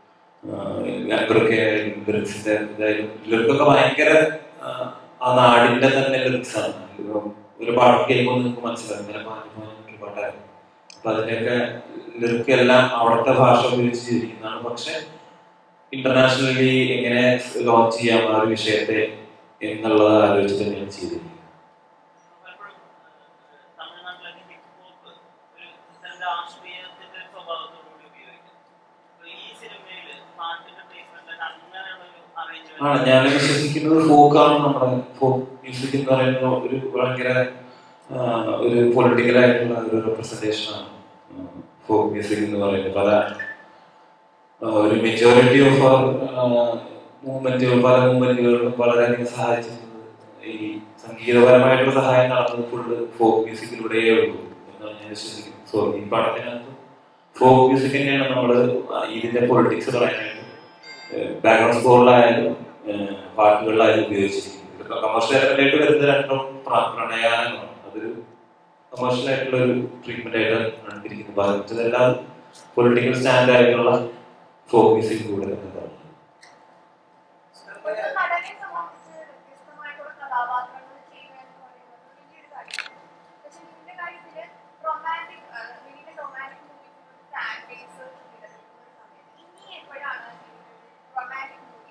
ഇവരൊക്കെ ലിറിക്സിന്റെ ഇതായാലും ലിറിക്കൊക്കെ ഭയങ്കര ആ, ആ നാടിന്റെ തന്നെ ലിറിക്സ് ആണ് ഇപ്പം ഒരു പാട്ട് കേൾക്കുമ്പോൾ നിങ്ങൾക്ക് മനസ്സിലാവും ഇങ്ങനെ പാട്ട് ഒരു പാട്ടായിരുന്നു അപ്പൊ അതിന്റെയൊക്കെ ലിറിക്ക് എല്ലാം അവിടുത്തെ ഭാഷ ഉപയോഗിച്ച് ചെയ്തിരിക്കുന്നതാണ് പക്ഷെ ഇന്റർനാഷണലി എങ്ങനെ ലോഞ്ച് ചെയ്യാം ആ ഒരു വിഷയത്തെ എന്നുള്ളത് ആലോചിച്ച് തന്നെയാണ് ചെയ്തിരിക്കുന്നത് പലപ്പോഴും തമിഴ്നാട്ടിലൊക്കെ ഹിപ്പ് ഹോപ്പ് ഒരു ഇത്തരം രാഷ്ട്രീയത്തിന്റെ ഒരു സ്വഭാവത്തോടുകൂടി ഉപയോഗിക്കും അപ്പൊ ഈ സിനിമയിൽ പാട്ടിന്റെ പ്ലേസ്മെന്റ് അങ്ങനെയുള്ള ഒരു ആണ് അറേഞ്ച്മെന്റ് ഞാൻ വിശ്വസിക്കുന്നത് ഫോക്കാണ് നമ്മുടെ ഫോക്ക് മ്യൂസിക് എന്ന് പറയുന്ന ഒരു ഭയങ്കര ആ, ഒരു പൊളിറ്റിക്കൽ ആയിട്ടുള്ള ഒരു റെപ്രസെന്റേഷൻ ആണ് ഫോക്ക് മ്യൂസിക് എന്ന് പറയുന്നത് പല ആ, ഒരു മെജോറിറ്റി ഓഫ് മൂവ്മെന്റുകൾ പല മൂവ്മെന്റുകളിലും വളരെയധികം സഹായിച്ചിരുന്നത് ഈ സംഗീതപരമായിട്ടുള്ള സഹായം നടത്തുന്നത് ഫുള്ള് ഫോക്ക് മ്യൂസിക്കിലൂടെയേ ഉള്ളൂ എന്നാണ് ഞാൻ വിശ്വസിക്കുന്നത് സോ ഈ പടത്തിനകത്ത് ഫോക്ക് മ്യൂസിക് തന്നെയാണ് നമ്മൾ ഇതിന്റെ പൊളിറ്റിക്സ് പറയാനായിട്ട് ബാക്ക്ഗ്രൗണ്ട് സ്കോറിലായാലും പാട്ടുകളിലായാലും ഉപയോഗിച്ചിരിക്കുന്നത് ഇതൊക്കെ കമേഴ്ഷ്യൽ എലമെന്റ് വരുന്ന രണ്ടും പ്ര- പ്രണയാനമാണ് അതൊരു കമേഴ്ഷ്യൽ ആയിട്ടുള്ള ഒരു ട്രീറ്റ്മെന്റ് ആയിട്ട് കണ്ടിരിക്കുന്നത് ബാധിച്ചതെല്ലാം പൊളിറ്റിക്കൽ സ്റ്റാൻഡ് ആയിട്ടുള്ള ഫോക്ക് മ്യൂസിക് കൂടെ തന്നെ ഒരു നടനെ സംബന്ധിച്ച് വ്യത്യസ്തമായിട്ടുള്ള കഥാപാത്രങ്ങൾ ചെയ്യുക എന്ന് പറയുന്നത് വലിയൊരു കാര്യമാണ് പക്ഷെ നിന്റെ കാര്യത്തില് റൊമാൻറ്റിക് നിന്റെ റൊമാൻറ്റിക് മൂവീസിൽ സാഡ് ഫേസ് നിലനിൽക്കുന്ന ഒരു സമയത്ത് ഇനി എപ്പോഴാണ് റൊമാൻറ്റിക് മൂവി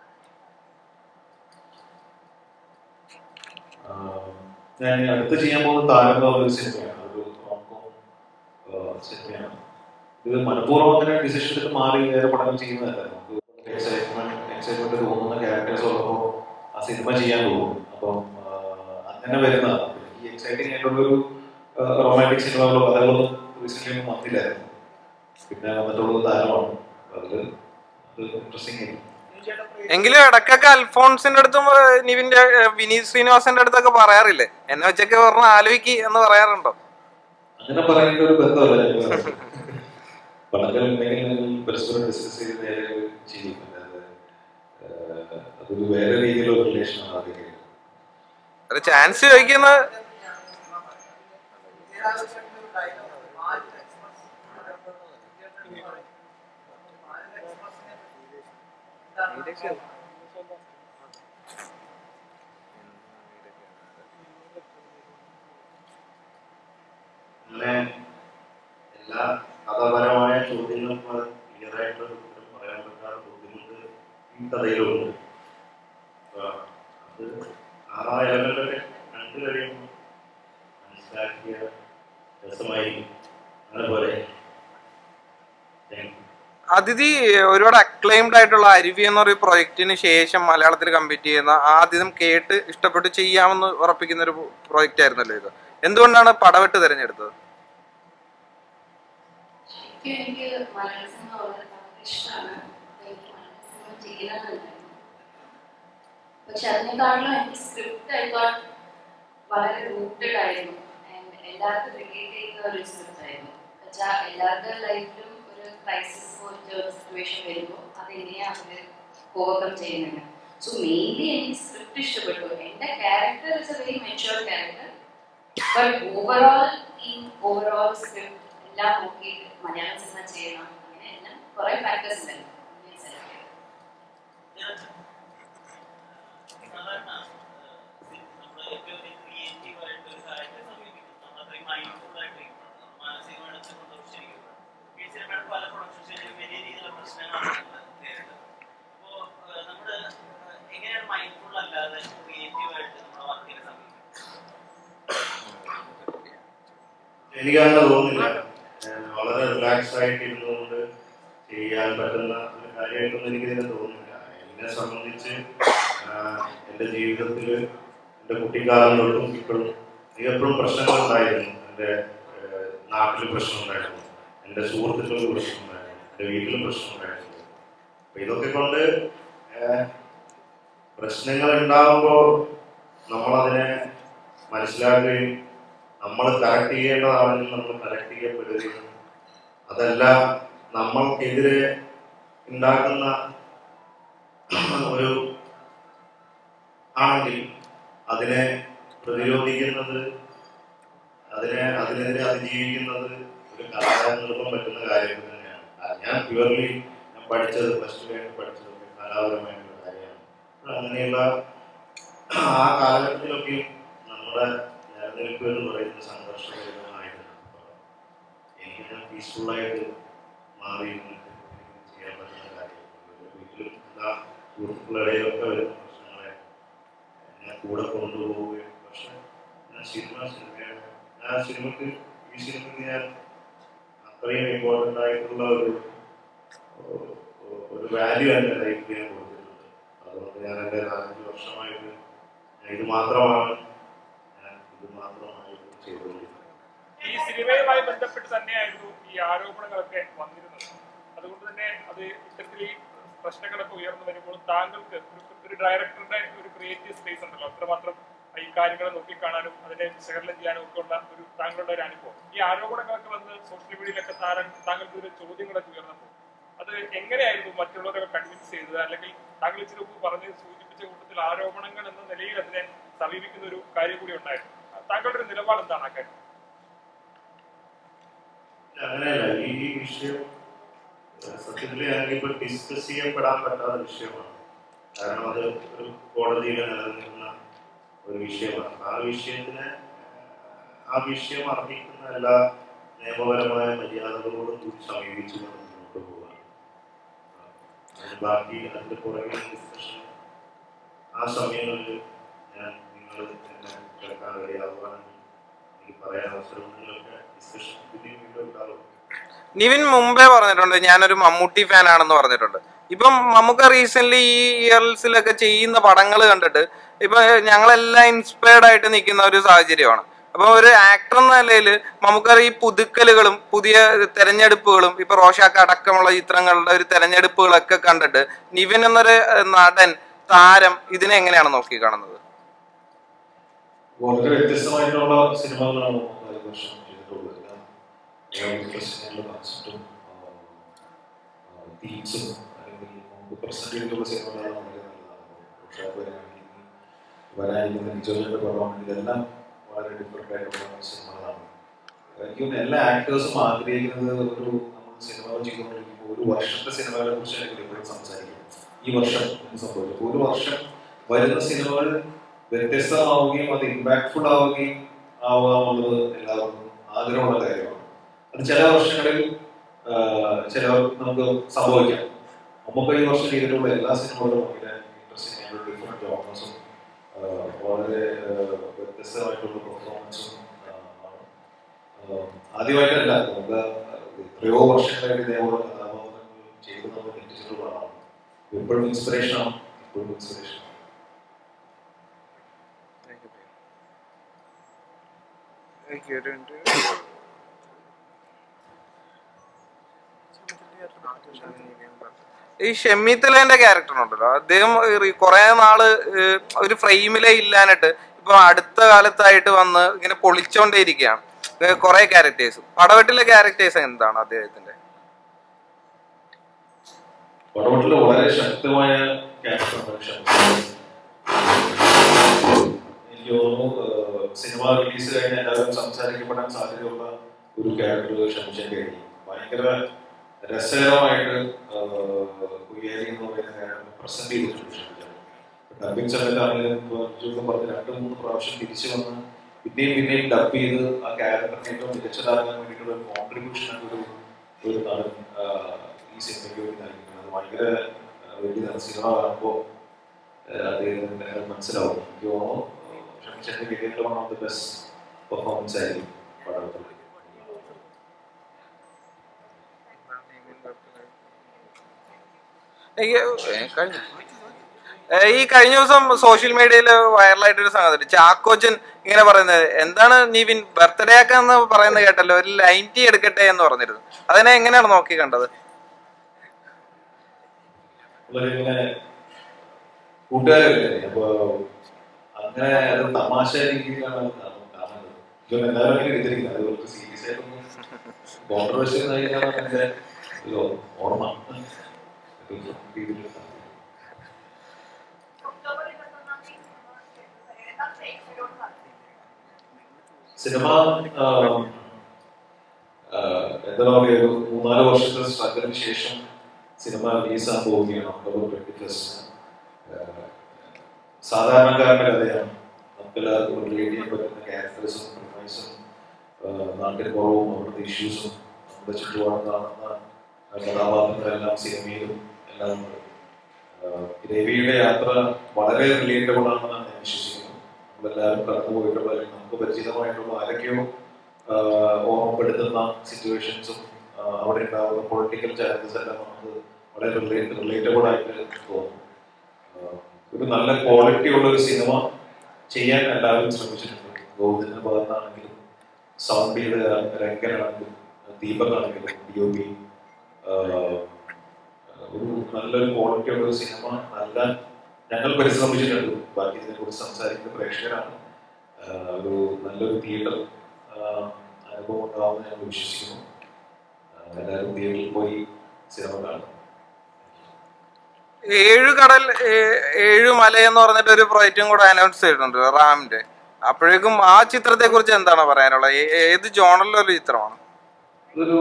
ഞാൻ ഇനി അടുത്ത് ചെയ്യാൻ പോകുന്ന താരം എന്ന് പറഞ്ഞൊരു സിനിമയാണ് ഒരു റോംകോം സിനിമയാണ് ഇത് മനഃപൂർവ്വം അങ്ങനെ ഡിസിഷൻ എടുത്ത് മാറി വേറെ പടങ്ങൾ ചെയ്യുന്നതല്ല നമുക്ക് എക്സൈറ്റ്മെന്റ് എക്സൈറ്റ്മെന്റ് തോന്നുന്ന ക്യാരക്ടേഴ്സ് ഉള്ളപ്പോൾ ആ സിനിമ ചെയ്യാൻ തോന്നും അപ്പം ആ, അങ്ങനെ വരുന്നതാണ് ഈ എക്സൈറ്റിംഗ് ആയിട്ടുള്ളൊരു റൊമാൻറ്റിക് സിനിമകളോ കഥകളൊന്നും റീസെന്റ് ഒന്നും വന്നില്ലായിരുന്നു പിന്നെ വന്നിട്ടുള്ളത് താരമാണ് അപ്പൊ അതില് അത് ഇൻട്രസ്റ്റിംഗ് ആയിരുന്നു എങ്കിലും ഇടക്കൊക്കെ അൽഫോൺസിന്റെ അടുത്തും ഏഹ്, നിവിന്റെ ഏഹ്, വിനീത് ശ്രീനിവാസന്റെ അടുത്തൊക്കെ പറയാറില്ലേ എന്നെ വെച്ചൊക്കെ പറഞ്ഞ ആലോചിക്ക് എന്ന് പറയാറുണ്ടോ അങ്ങനെ പറയേണ്ട ഒരു ബന്ധമല്ല ഞങ്ങൾ പടങ്ങൾ ഉണ്ടെങ്കിൽ പരസ്പരം ഡിസ്കസ് ചെയ്ത് നേരെ ചെയ്യും അല്ലാതെ ഏഹ്, അതൊരു വേറെ രീതിയിലുള്ള റിലേഷനാണ് ആദ്യം ഒരു ചാൻസ് ചോദിക്കുന്നത് അങ്ങനെ എല്ലാ കഥാപരമായ ചോദ്യങ്ങൾക്കും ക്ലിയർ ആയിട്ടുള്ള ഒരു ഉത്തരം പറയാൻ പറ്റാത്ത ബുദ്ധിമുട്ട് ഈ കഥയിലുണ്ട് അപ്പൊ അത് ആ എലമെന്റൊക്കെ കണ്ടു കഴിയുമ്പോൾ മനസ്സിലാക്കിയ രസമായിരിക്കും അങ്ങനെ പോലെ താങ്ക് യു അതിഥി ഒരുപാട് അക്ലൈംഡ് ആയിട്ടുള്ള അരുവി എന്ന ഒരു പ്രൊജക്റ്റിന് ശേഷം മലയാളത്തിൽ കമ്പീറ്റ് ചെയ്യുന്ന ആദ്യം കേട്ട് ഇഷ്ടപ്പെട്ട് ചെയ്യാമെന്ന് ഉറപ്പിക്കുന്ന ഒരു പ്രൊജക്റ്റ് ആയിരുന്നല്ലോ ഇത് എന്തുകൊണ്ടാണ് പടവെട്ട് തിരഞ്ഞെടുത്തത് ശരിക്കും എനിക്ക് മലയാള സിനിമ വളരെ ഇഷ്ടമാണ് എനിക്ക് മലയാള സിനിമ ചെയ്യണമെന്നുണ്ടായിരുന്നു പക്ഷെ അതിനെക്കാളും എനിക്ക് സ്ക്രിപ്റ്റ് ഐ തോട്ട് വളരെ റൂട്ടഡ് ആയിരുന്നു ആൻഡ് എല്ലാവർക്കും റിലേറ്റ് ചെയ്യുന്ന ഒരു സ്ക്രിപ്റ്റ് ആയിരുന്നു എന്നുവെച്ചാൽ എല്ലാവരുടെ ലൈഫിലും ഒരു ക്രൈസിസ് പോലത്തെ ഒരു സിറ്റുവേഷൻ വരുമ്പോൾ അതെങ്ങനെയാണ് അവർ ഓവർകം ചെയ്യുന്നത് സോ മെയിൻലി എനിക്ക് സ്ക്രിപ്റ്റ് ഇഷ്ടപ്പെട്ടു എൻ്റെ character is a very mature character but overall ഈ ഓവറോൾ സ്ക്രിപ്റ്റ് എല്ലാം നോക്കിയിട്ട് മലയാള സിനിമ ചെയ്യണം അങ്ങനെ എല്ലാം കുറെ ഫാക്ടേഴ്സ് ഉണ്ട് ഞാൻ select ചെയ്തത്. സാധാരണ നമ്മൾ ഏറ്റവും ക്രിയേറ്റീവ് ആയിട്ട് ഒരു കാര്യത്തെ സമീപിക്കും നമ്മൾ അത്രയും മൈൻഡ്ഫുൾ ആയിട്ട് മാനസികമായിട്ട് സന്തോഷിച്ചിരിക്കും ഈ സിനിമയുടെ പല പ്രൊഡക്ഷൻസിലും വലിയ രീതിയിലുള്ള പ്രശ്നങ്ങളാണ് നമ്മൾ നേരിടുന്നത് അപ്പോൾ നമ്മൾ എങ്ങനെയാണ് മൈൻഡ്ഫുൾ അല്ലാതെ ക്രിയേറ്റീവ് ആയിട്ട് നമ്മുടെ വർക്കിനെ സമീപിക്കുന്നത് എനിക്കങ്ങനെ തോന്നുന്നില്ല ഏഹ് വളരെ റിലാക്സ് ആയിട്ട് ഇരുന്നുകൊണ്ട് ചെയ്യാൻ പറ്റുന്ന ഒരു കാര്യമായിട്ടൊന്നും എനിക്കിതിനെ തോന്നുന്നില്ല എന്നെ സംബന്ധിച്ച് ആഹ് എൻ്റെ ജീവിതത്തിൽ എൻ്റെ കുട്ടിക്കാലം തൊട്ടും ഇപ്പോഴും എനിക്ക് എപ്പോഴും പ്രശ്നങ്ങൾ ഉണ്ടായിരുന്നു എൻ്റെ ഏഹ് നാട്ടിൽ പ്രശ്നമുണ്ടായിരുന്നു എൻ്റെ സുഹൃത്തുക്കൾക്ക് പ്രശ്നമുണ്ടായിരുന്നു എൻ്റെ വീട്ടിൽ പ്രശ്നമുണ്ടായിരുന്നു അപ്പൊ ഇതൊക്കെ കൊണ്ട് ഏഹ് പ്രശ്നങ്ങൾ ഉണ്ടാകുമ്പോൾ നമ്മളതിനെ മനസ്സിലാക്കുകയും നമ്മൾ കറക്റ്റ് ചെയ്യേണ്ടതാണെങ്കിൽ നമ്മൾ കറക്റ്റ് ചെയ്യപ്പെടുകയും അതല്ല നമ്മൾക്കെതിരെ ഉണ്ടാക്കുന്ന ഒരു ആണെങ്കിൽ അതിനെ പ്രതിരോധിക്കുന്നത് അതിനെ അതിനെതിരെ അതിജീവിക്കുന്നത് ഒരു കലാകാരൻ പറ്റുന്ന കാര്യം തന്നെയാണ് ആ, ഞാൻ പ്യുവർലി ഞാൻ പഠിച്ചത് പ്ലസ് ടു കഴിഞ്ഞ് പഠിച്ചതൊക്കെ കലാപരമായിട്ടുള്ള കാര്യമാണ് അപ്പോൾ അങ്ങനെയുള്ള ആ കാലഘട്ടത്തിലൊക്കെയും നമ്മുടെ നിലനിൽപ്പ് എന്ന് പറയുന്നത് സംഘർഷകരമായിരുന്നു എനിക്കിങ്ങനെ പീസ്ഫുള്ളായിട്ട് മാറി നിന്നിട്ട് എനിക്ക് ചെയ്യാൻ പറ്റുന്ന കാര്യം വീട്ടിലും എല്ലാ സുഹൃത്തുക്കളുടെയൊക്കെ വരുന്ന പ്രശ്നങ്ങളെ എന്നെ കൂടെ കൊണ്ടുപോവുകയും പക്ഷെ ഞാൻ സിനിമ സിനിമയാണ് ഞാൻ സിനിമക്ക് ഈ സിനിമക്ക് ഞാൻ അത്രയും ഇമ്പോർട്ടൻ്റ് ആയിട്ടുള്ള ഒരു ഒരു വാല്യൂ എൻ്റെ ലൈഫിൽ ഞാൻ കൊടുത്തിട്ടുണ്ട് അതുകൊണ്ട് ഞാൻ എൻ്റെ നാലഞ്ച് വർഷമായിട്ട് ഞാൻ ഇത് മാത്രമാണ് ഞാൻ ഇത് മാത്രമായിട്ട് ചെയ്തുകൊണ്ടിരിക്കുന്നത് ഈ സിനിമയുമായി ബന്ധപ്പെട്ട് തന്നെയായിരുന്നു ഈ ആരോപണങ്ങളൊക്കെ വന്നിരുന്നത് അതുകൊണ്ട് തന്നെ അത് ഇത്തരത്തിൽ ഈ പ്രശ്നങ്ങളൊക്കെ ഉയർന്നു വരുമ്പോൾ താങ്കൾക്ക് ഒരു- ഒരു ഡയറക്ടറുടെ ഒരു ക്രിയേറ്റീവ് സ്പേസ് ഉണ്ടല്ലോ അത്രമാത്രം ഈ കാര്യങ്ങളെ നോക്കിക്കാണാനും അതിനെ വിശകലനം ചെയ്യാനും ഒക്കെ ഉള്ള ഒരു താങ്കളുടെ ഒരു അനുഭവം ഈ ആരോപണങ്ങളൊക്കെ വന്ന് സോഷ്യൽ മീഡിയയിലൊക്കെ താരം താങ്കൾക്ക് ഒരു ചോദ്യങ്ങളൊക്കെ ഉയർന്നപ്പോൾ അത് എങ്ങനെയായിരുന്നു മറ്റുള്ളവരൊക്കെ കൺവിൻസ് ചെയ്തത് അല്ലെങ്കിൽ താങ്കൾ ഇച്ചിരി മുമ്പ് പറഞ്ഞ് സൂചിപ്പിച്ച കൂട്ടത്തിൽ ആരോപണങ്ങൾ എന്ന നിലയിൽ അതിനെ സമീപിക്കുന്ന ഒരു കാര്യം കൂടി ഉണ്ടായിരുന്നു താങ്കളുടെ ഒരു നിലപാട് എന്താണ് ആ കാര്യം അങ്ങനെയല്ല ഈ ഈ വിഷയം ഏഹ്, സത്യത്തിൽ ഞങ്ങൾക്കിപ്പോൾ ഡിസ്കസ് ചെയ്യപ്പെടാൻ പറ്റാത്ത വിഷയമാണ് കാരണം അത് ഒരു കോടതിയിൽ നിലനിൽക്കുന്ന ഒരു വിഷയമാണ് ആ വിഷയത്തിന് ഏഹ്, ആ വിഷയം അർഹിക്കുന്ന എല്ലാ നിയമപരമായ മര്യാദകളോടും കൂടി സമീപിച്ചുകൊണ്ട് മുന്നോട്ട് പോകാൻ അതിന് ബാക്കി അതിന്റെ പുറകെ ഡിസ്കഷൻ ആ സമയങ്ങളിൽ ഞാൻ നിങ്ങൾ എന്നെ കേൾക്കാൻ കഴിയാവുകയാണെങ്കിൽ എനിക്ക് പറയാൻ അവസരമുണ്ടെങ്കിലൊക്കെ ഡിസ്കഷൻ പിന്നെയും വീണ്ടും ഉണ്ടാവും നിവിൻ മുമ്പേ പറഞ്ഞിട്ടുണ്ട് ഞാനൊരു മമ്മൂട്ടി ഫാൻ ആണെന്ന് പറഞ്ഞിട്ടുണ്ട് ഇപ്പം നമുക്ക് റീസെന്റ് ഈ ഇയർസിലൊക്കെ ചെയ്യുന്ന പടങ്ങൾ കണ്ടിട്ട് ഇപ്പൊ ഞങ്ങളെല്ലാം ഇൻസ്പയർഡ് ആയിട്ട് നിൽക്കുന്ന ഒരു സാഹചര്യമാണ് അപ്പൊ ഒരു ആക്ടർ എന്ന നിലയിൽ നമുക്കറിയാം ഈ പുതുക്കലുകളും പുതിയ തെരഞ്ഞെടുപ്പുകളും ഇപ്പൊ റോഷാക്ക് അടക്കമുള്ള ചിത്രങ്ങളുടെ ഒരു തെരഞ്ഞെടുപ്പുകളൊക്കെ കണ്ടിട്ട് നിവിൻ എന്നൊരു ഏഹ്, നടൻ താരം ഇതിനെ എങ്ങനെയാണ് നോക്കി കാണുന്നത് വളരെ വ്യത്യസ്തമായിട്ടുള്ള സിനിമകളാണ് നമ്മൾ ഈ വർഷം ചെയ്തിട്ടുള്ളത് എല്ലാം വളരെ ഇൻട്രസ്റ്റിംഗ് കോൺസെപ്റ്റും തീംസും അല്ലെങ്കിൽ മുമ്പ് പ്രസന്റ് ചെയ്തിട്ടുള്ള സിനിമകളാണ് വളരെ നല്ലതാണ് ഉഷാക്ക് വരാണെങ്കിൽ വരാനിരിക്കുന്ന നിജോജന്റെ പടമാണെങ്കിൽ ഇതെല്ലാം വളരെ ഡിഫറെന്റ് ആയിട്ടുള്ള സിനിമകളാണ് എനിക്ക് തോന്നുന്നു എല്ലാ ആക്ടേഴ്സും ആഗ്രഹിക്കുന്നത് ഒരു നമ്മൾ സിനിമകൾ ചെയ്തുകൊണ്ടിരിക്കുമ്പോൾ ഒരു വർഷത്തെ സിനിമകളെ കുറിച്ച് എനിക്ക് എപ്പോഴും സംസാരിക്കും ഈ വർഷം എന്ന് സംഭവിച്ചു അപ്പോൾ ഒരു വർഷം വരുന്ന സിനിമകൾ വ്യത്യസ്തമാവുകയും അത് ഇമ്പാക്ട്ഫുൾ ആവുകയും ആവുക എന്നുള്ളത് എല്ലാവർക്കും ആഗ്രഹമുള്ള കാര്യമാണ് അത് ചില വർഷങ്ങളിൽ ചില നമുക്ക് സംഭവിക്കാം നമുക്ക് ഈ വർഷം ചെയ്തിട്ടുള്ള എല്ലാ സിനിമകളും വളരെ ഇൻട്രസ്റ്റിംഗ് ആയിട്ടുള്ള ഡിഫറെൻറ്റ് ജോണേഴ്സും വളരെ ആഹ്, വ്യത്യസ്തമായിട്ടുള്ള പെർഫോമൻസും ആണ് ആഹ്, ആദ്യമായിട്ടല്ല നമുക്ക് എത്രയോ വർഷങ്ങളായിട്ട് ഇതേപോലെ കഥാപാത്രങ്ങൾ ചെയ്ത് നമ്മൾ തെറ്റിച്ചിട്ടുള്ളതാണ് ഇപ്പോഴും ഇൻസ്പിറേഷനാണ് ഇപ്പോഴും ഇൻസ്പിറേഷൻ ഈ ഷെമ്മീത്തലേന്റെ ക്യാരക്ടർ ഉണ്ടല്ലോ അദ്ദേഹം ഈ കുറെ നാള് ഏഹ്, ഒരു ഫ്രെയിമിലേ ഇല്ലാനിട്ട് ഇപ്പൊ അടുത്ത കാലത്തായിട്ട് വന്ന് ഇങ്ങനെ പൊളിച്ചോണ്ടേയിരിക്കുകയാണ് ഏഹ്, കുറെ ക്യാരക്ടേഴ്സ് പടവെട്ടിലെ ക്യാരക്ടേഴ്സ് എന്താണ് അദ്ദേഹത്തിന്റെ പടവട്ടില് വളരെ ശക്തമായ ക്യാരക്ടറാണ് എനിക്ക് തോന്നുന്നു ആഹ്, സിനിമ റിലീസ് കഴിഞ്ഞ് എല്ലാവരും സംസാരിക്കപ്പെടാൻ സാധ്യതയുള്ള ഒരു ക്യാരക്ടർ ഷംഷൻ കഴിഞ്ഞു ഭയങ്കര രസകരമായിട്ട് കുയ്യേരി എന്ന് പറയുന്ന കാര്യം പ്രസന്റ് ചെയ്തിട്ടുണ്ട് ഡബിങ് സമയത്താണെങ്കിലും ഇപ്പോൾ പറഞ്ഞ് രണ്ട് മൂന്ന് പ്രാവശ്യം തിരിച്ചു വന്ന് പിന്നെയും പിന്നെയും ഡബ് ചെയ്ത് ആ ക്യാരക്ടറിനെ ഏറ്റവും മികച്ചതാകാൻ വേണ്ടിയിട്ടുള്ള ഒരു കോൺട്രിബ്യൂഷൻ ഒരു ഒരു നടൻ ആ, ഈ സിനിമയ്ക്ക് വേണ്ടി നൽകിയിട്ടുണ്ട് അത് ഭയങ്കര ആ, വലിയ സിനിമ കാണുമ്പോൾ അദ്ദേഹത്തിന് മനസ്സിലാവും എനിക്ക് തോന്നുന്നു ക്ഷമിച്ചെന്റെ കരിയറിൽ one of the best performance ആയിരിക്കും പടത്തിൽ എനിക്ക് ഏ, കഴിഞ്ഞു. ഏ, ഈ കഴിഞ്ഞ ദിവസം സോഷ്യൽ മീഡിയയിൽ വൈറലായിട്ടൊരു സംഗതി ചാക്കോച്ചൻ ഇങ്ങനെ പറയുന്നത് എന്താണ് നീവിൻ ബർത്ത്ഡേ ആക്കാന്ന് പറയുന്നത് കേട്ടല്ലോ ഒരു ലൈൻ ടീ എടുക്കട്ടെ എന്ന് പറഞ്ഞിരുന്നു അതിനെ എങ്ങനെയാണ് നോക്കി കണ്ടത് ഇങ്ങനെ കൂട്ടുകാരല്ലേ അപ്പൊ അങ്ങനെ അത് തമാശ രീതിയിലാണ് അത് കാണുന്നത് കാണുന്നത് ഇപ്പം എല്ലാവരും അങ്ങനെ എടുത്തിരിക്കുന്നത് അതുപോലെ സീരിയസ് ആയിട്ടൊന്നും കോൺട്രവേഴ്സ്യൽ ആയിട്ടാണ് എന്റെ ഒരു ഓർമ്മ ഒരു രീതിയിൽ ഒക്ടോബർ ഇരുപത്തൊന്നാം തീയതി സിനിമ എന്താ പ്രേക്ഷകരോട് പറയുന്നത് സിനിമ ആം, ആ, എന്താ പറയുക ഒരു മൂന്നാല് വർഷത്തെ സ്ട്രഗിളിന് ശേഷം സിനിമ റിലീസാൻ പോവുകയാണ് ഒക്ടോബർ ട്വന്റി ഫസ്റ്റ് സാധാരണക്കാരന്റെ കഥയാണ് നമുക്കെല്ലാവർക്കും റിലേറ്റ് ചെയ്യാൻ പറ്റുന്ന ക്യാരക്ടേഴ്സും പ്രിമൈസും നാട്ടിൽ കുറവും അവിടുത്തെ ഇഷ്യൂസും നമ്മുടെ ചുറ്റുപാടും കാണുന്ന കഥാപാത്രങ്ങളെല്ലാം സിനിമയിലും എല്ലാം ഉണ്ട് ആഹ് രവിയുടെ യാത്ര വളരെ റിലേറ്റബിൾ ആണെന്നാണ് ഞാൻ വിശ്വസിക്കുന്നത് നമ്മളെല്ലാവരും കടന്നു പോയിട്ടുള്ള അല്ലെങ്കിൽ നമുക്ക് പരിചിതമായിട്ടുള്ള ആരൊക്കെയോ ആഹ് ഓർമ്മപ്പെടുത്തുന്ന സിറ്റുവേഷൻസും അവിടെ ഉണ്ടാകുന്ന പൊളിറ്റിക്കൽ ചാലഞ്ചസ് എല്ലാം നമുക്ക് വളരെ റിലേറ്റബിൾ ആയിട്ട് തോന്നും ആഹ് ഒരു നല്ല ക്വാളിറ്റി ഉള്ള ഒരു സിനിമ ചെയ്യാൻ എല്ലാവരും ശ്രമിച്ചിട്ടുണ്ട് ഗോവിന്ദന്റെ ഭാഗത്താണെങ്കിലും സൗണ്ടിയുടെ രംഗനാണെങ്കിലും ദീപകാണെങ്കിലും ഡി ഒ പി ഒരു നല്ലൊരു ക്വാളിറ്റി ഉള്ള ഒരു സിനിമ നൽകാൻ ഞങ്ങൾ പരിശ്രമിച്ചിട്ടുണ്ട് ബാക്കി ഇതിനെ കുറിച്ച് സംസാരിക്കുന്ന പ്രേക്ഷകരാണ് ആഹ് ഒരു നല്ലൊരു തിയേറ്റർ അനുഭവം ഉണ്ടാവുമെന്ന് ഞങ്ങൾ വിശ്വസിക്കുന്നു ആഹ് എല്ലാവരും തിയേറ്ററിൽ പോയി സിനിമ കാണും ഏഴു കടൽ ഏ- ഏഴു മല എന്ന് പറഞ്ഞിട്ട് ഒരു പ്രൊജക്റ്റും കൂടെ അനൗൺസ് ചെയ്തിട്ടുണ്ട് റാമിന്റെ അപ്പോഴേക്കും ആ ചിത്രത്തെ കുറിച്ച് എന്താണ് പറയാനുള്ളത് ഏ- ഏത് ജോണറിലെ ഒരു ചിത്രമാണ് ഇതൊരു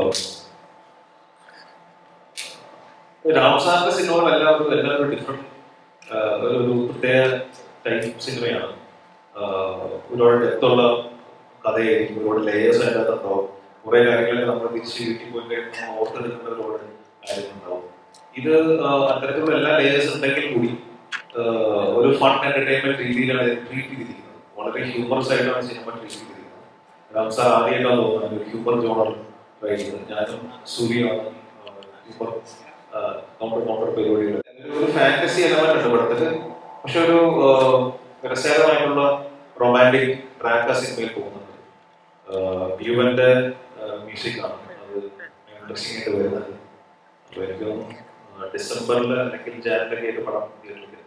രാംസാറിന്റെ സിനിമകളെല്ലാം ഒരു എല്ലാം ഒരു ഡിഫറെന്റ് ഒരു ഒരു പ്രത്യേക ടൈപ്പ് സിനിമയാണ് ആഹ് ഒരുപാട് ഡെപ്തുള്ള കഥയായിരിക്കും ഒരുപാട് ലേയേഴ്സ് അതിൻ്റെ അകത്തുണ്ടാവും കുറെ കാര്യങ്ങൾ നമ്മൾ തിരിച്ച് വീട്ടിൽ പോയി കഴിഞ്ഞാൽ നമ്മൾ ഓർത്തെടുക്കേണ്ട ഒരുപാട് കാര്യങ്ങളുണ്ടാവും ഇത് ആഹ് അത്തരത്തിലുള്ള എല്ലാ ലേയേഴ്സ് ഉണ്ടെങ്കിൽ കൂടി ആഹ് ഒരു ഫൺ എന്റർടൈൻമെന്റ് രീതിയിലാണ് ഇത് ട്രീറ്റ് ചെയ്തിരിക്കുന്നത് വളരെ ഹ്യൂമറസ് ആയിട്ടാണ് സിനിമ ട്രീറ്റ് ചെയ്തിരിക്കുന്നത് രാംസാർ ആദ്യമായിട്ടാണ് തോന്നുന്നത് ഒരു ഹ്യൂമർ ജോണർ കഴിക്കുന്നത് ഞാനും സൂര്യയാണ് ഹ്യൂമർ കൗണ്ടർ കൗണ്ടർ പരിപാടികൾ ഒരു ഫാന്റസി എലമെന്റ് ഉണ്ട് പടത്തില് പക്ഷെ ഒരു ആഹ്, രസകരമായിട്ടുള്ള റൊമാൻറ്റിക് ട്രാക്ക് ആ സിനിമയിൽ പോകുന്നുണ്ട് യുവന്റെ മ്യൂസിക് ആണ് അത് ഇൻട്രസ്റ്റിംഗ് ആയിട്ട് വരുന്നത് അപ്പൊ എനിക്ക് തോന്നുന്നു ഡിസംബറിൽ അല്ലെങ്കിൽ ജാനുവരി ആയിട്ട് പടം തിയേറ്ററിൽ